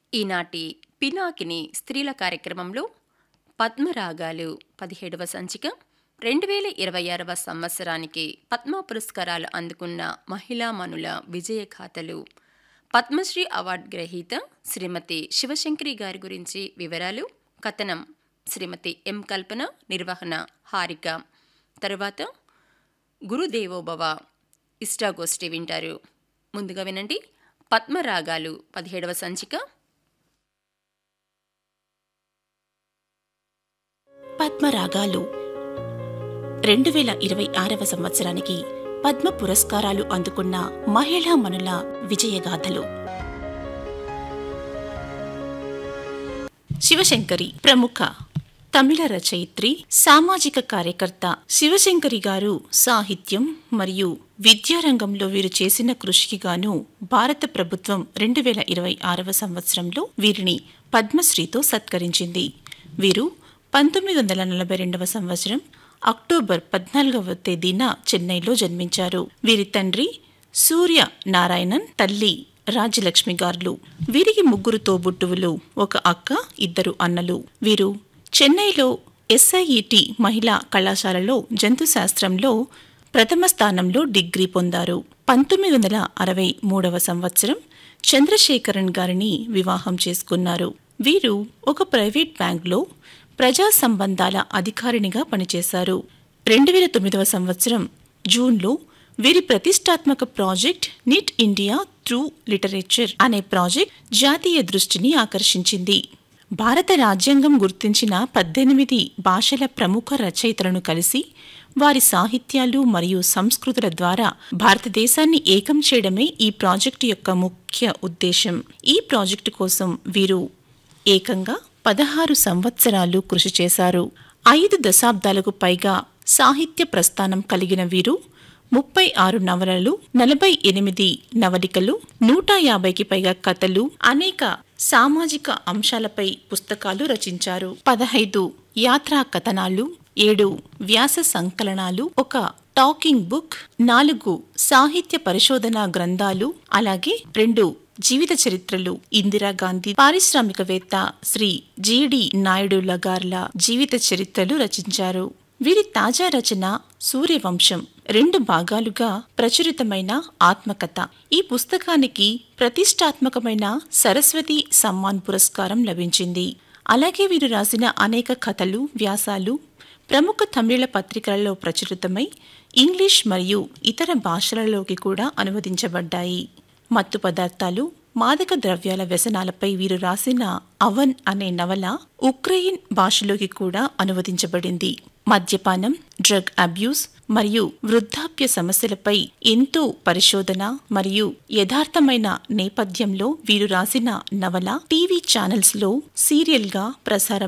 ఈనాటి పినాకిని స్త్రీల కార్యక్రమంలో పద్మరాగాలు పదిహేడవ సంచిక రెండు వేల ఇరవై ఆరవ సంవత్సరానికి పద్మ పురస్కారాలు అందుకున్న మహిళా మనుల విజయగాథలు పద్మశ్రీ అవార్డు గ్రహీత శ్రీమతి శివశంకరి గారి గురించి వివరాలు కథనం శ్రీమతి ఎం కల్పన నిర్వహణ హారిక తరువాత గురుదేవోభవ ఇష్టాగోష్ఠి వింటారు ముందుగా వినండి పద్మరాగాలు పదిహేడవ సంచిక పద్మరాగాలు రెండు వేల ఇరవై ఆరవ సంవత్సరానికి పద్మ పురస్కారాలు అందుకున్న మహిళా మనుల విజయగాథలు శివశంకరి ప్రముఖ తమిళ రచయిత్రి సామాజిక కార్యకర్త శివశంకరి గారు సాహిత్యం మరియు విద్యారంగంలో వీరు చేసిన కృషికి గాను భారత ప్రభుత్వం రెండు వేల ఇరవై ఆరవ సంవత్సరంలో వీరిని పద్మశ్రీతో సత్కరించింది వీరు పంతొమ్మిది వందల నలభై రెండవ సంవత్సరం అక్టోబర్ పద్నాలుగవ తేదీన చెన్నైలో జన్మించారు వీరి తండ్రి సూర్య నారాయణన్ తల్లి రాజ్యలక్ష్మి గారులు వీరికి ముగ్గురు తోబుట్టువులు ఒక అక్క ఇద్దరు అన్నలు వీరు చెన్నైలో ఎస్ఐఈటి మహిళా కళాశాలలో జంతుశాస్త్రంలో ప్రథమ స్థానంలో డిగ్రీ పొందారు పంతొమ్మిది వందల అరవై మూడవ సంవత్సరం చంద్రశేఖరన్ గారిని వివాహం చేసుకున్నారు వీరు ఒక ప్రైవేట్ బ్యాంక్లో ప్రజా సంబంధాల అధికారినిగా పనిచేశారు రెండు వేల తొమ్మిదవ సంవత్సరం జూన్లో వీరి ప్రతిష్టాత్మక project knit India through literature అనే ప్రాజెక్ట్ జాతీయ దృష్టిని ఆకర్షించింది భారత రాజ్యాంగం గుర్తించిన పద్దెనిమిది భాషల ప్రముఖ రచయితలను కలిసి వారి సాహిత్యాలు మరియు సంస్కృతుల ద్వారా భారతదేశాన్ని ఏకం చేయడమే ఈ ప్రాజెక్టు యొక్క ముఖ్య ఉద్దేశం ఈ ప్రాజెక్టు కోసం వీరు ఏకంగా పదహారు సంవత్సరాలు కృషి చేశారు ఐదు దశాబ్దాలకు పైగా సాహిత్య ప్రస్థానం కలిగిన వీరు ముప్పై ఆరు నవలలు నలభై ఎనిమిది నవలికలు నూట యాభైకి పైగా కథలు అనేక సామాజిక అంశాలపై పుస్తకాలు రచించారు పదహైదు యాత్రా కథనాలు ఏడు వ్యాస సంకలనాలు ఒక టాకింగ్ బుక్ నాలుగు సాహిత్య పరిశోధన గ్రంథాలు అలాగే రెండు జీవిత చరిత్రలు ఇందిరాగాంధీ పారిశ్రామికవేత్త శ్రీ జిడి నాయుడుల గార్ల జీవిత చరిత్రలు రచించారు వీరి తాజా రచన సూర్యవంశం రెండు భాగాలుగా ప్రచురితమైన ఆత్మకథ ఈ పుస్తకానికి ప్రతిష్టాత్మకమైన సరస్వతి సమ్మాన్ పురస్కారం లభించింది అలాగే వీరు రాసిన అనేక కథలు వ్యాసాలు ప్రముఖ తమిళ పత్రికలలో ప్రచురితమై ఇంగ్లీష్ మరియు ఇతర భాషలలోకి కూడా అనువదించబడ్డాయి మత్తు పదార్థాలు మాదక ద్రవ్యాల వ్యసనాలపై వీరు రాసిన అవన్ అనే నవల ఉక్రెయిన్ భాషలోకి కూడా అనువదించబడింది మద్యపానం డ్రగ్ అబ్యూస్ మరియు వృద్ధాప్య సమస్యలపై ఎంతో పరిశోధన మరియు యథార్థమైన నేపథ్యంలో వీరు రాసిన నవల టీవీ ఛానల్స్ లో సీరియల్ గా ప్రసారం